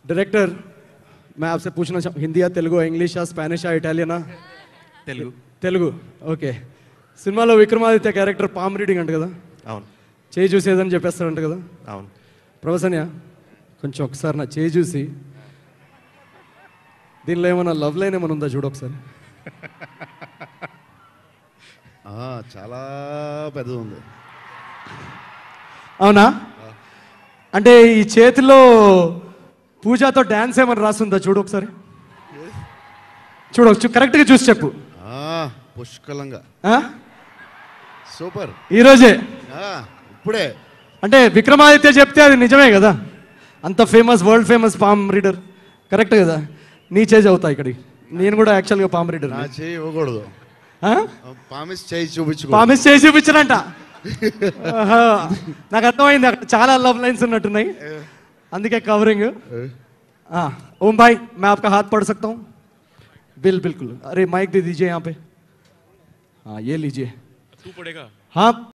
Director मैं आपसे पूछना चाहूँ हिंदी या तेलुगु इंग्लिश या स्पेनिश या इटालियन తెలుగు తెలుగు ఓకే సినిమాలో విక్రమాదిత్య క్యారెక్టర్ పామ్ రీడింగ్ అంట కదా అవును చేయి చూసి ఏదని చెప్పేస్తాడంట కదా అవును ప్రవసన్య కొంచెం ఒకసారి నా చేయి చూసి దీనిలో ఏమైనా లవ్ లైన్ ఏమైనా ఉందా చూడు ఒకసారి ఆ, చాలా పెద్దది ఉంది అవునా అంటే ఈ చేతిలో పూజాతో డ్యాన్స్ ఏమైనా రాస్తుందా చూడు ఒకసారి చూడు చూ- కరెక్ట్గా చూసి చెప్పు ఆ, పుష్కలంగా ఆ? సూపర్ ఈరోజే ఆ, ఇప్పుడే అంటే విక్రమాదిత్య చెప్తే అది నిజమే కదా అంత famous world famous palm reader correct కదా నీ చేజ్ అవుతా ఇక్కడికి నేను కూడా యాక్చువల్గా పామ్ రీడర్ నా చేయి ఇవ్వకూడదు పామిస్ చేయి చూపించుకో పామిస్ చేసి చూపించనంట ఆహా. నాకు అర్థమైంది అక్కడ చాలా లవ్ లైన్స్ ఉన్నట్టున్నాయి అందుకే కవరింగ్ ओम भाई मैं आपका हाथ पढ़ सकता हूँ बिल बिल्कुल अरे माइक दे दीजिए यहाँ पे हाँ ये लीजिए तू पड़ेगा हाँ